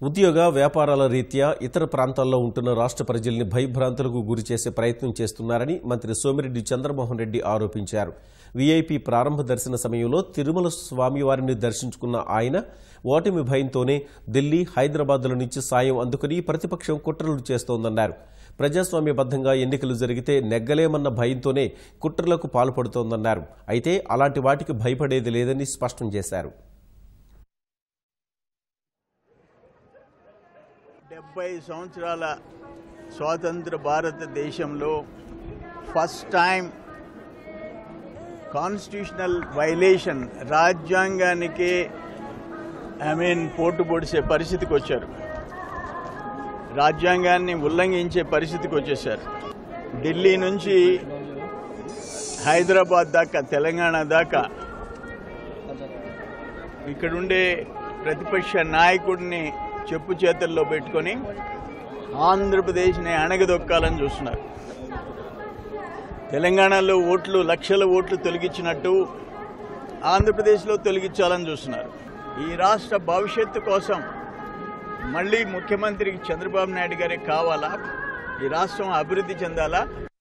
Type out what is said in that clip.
ఉద్యోగ వ్యాపారాల రీత్యా ఇతర ప్రాంతాల్లో ఉంటున్న రాష్ట్ర ప్రజల్ని భయభ్రాంతులకు గురి చేసే ప్రయత్నం చేస్తున్నారని మంత్రి సోమిరెడ్డి చంద్రమోహన్ రెడ్డి ఆరోపించారు వీఐపీ ప్రారంభ దర్శన సమయంలో తిరుమల స్వామివారిని దర్శించుకున్న ఆయన ఓటమి భయంతోనే ఢిల్లీ హైదరాబాద్ల నుంచి సాయం అందుకుని ప్రతిపక్షం కుట్రలు చేస్తోందన్నారు ప్రజాస్వామ్యబద్ధంగా ఎన్నికలు జరిగితే నెగ్గలేమన్న భయంతోనే కుట్రలకు పాల్పడుతోందన్నారు అయితే అలాంటి వాటికి భయపడేది లేదని స్పష్టం చేశారు డెబ్బై సంవత్సరాల స్వాతంత్ర భారతదేశంలో ఫస్ట్ టైం కాన్స్టిట్యూషనల్ వైలేషన్ రాజ్యాంగానికే ఐ మీన్ పోటు పొడిసే పరిస్థితికి వచ్చారు రాజ్యాంగాన్ని ఉల్లంఘించే పరిస్థితికి వచ్చేసారు ఢిల్లీ నుంచి హైదరాబాద్ దాకా తెలంగాణ దాకా ఇక్కడుండే ప్రతిపక్ష నాయకుడిని చెప్పు చేతల్లో పెట్టుకొని ఆంధ్రప్రదేశ్ని అణగదొక్కాలని చూస్తున్నారు తెలంగాణలో ఓట్లు లక్షల ఓట్లు తొలగించినట్టు ఆంధ్రప్రదేశ్లో తొలగించాలని చూస్తున్నారు ఈ రాష్ట్ర భవిష్యత్తు కోసం మళ్ళీ ముఖ్యమంత్రికి చంద్రబాబు నాయుడు గారే కావాలా ఈ రాష్ట్రం అభివృద్ధి చెందాలా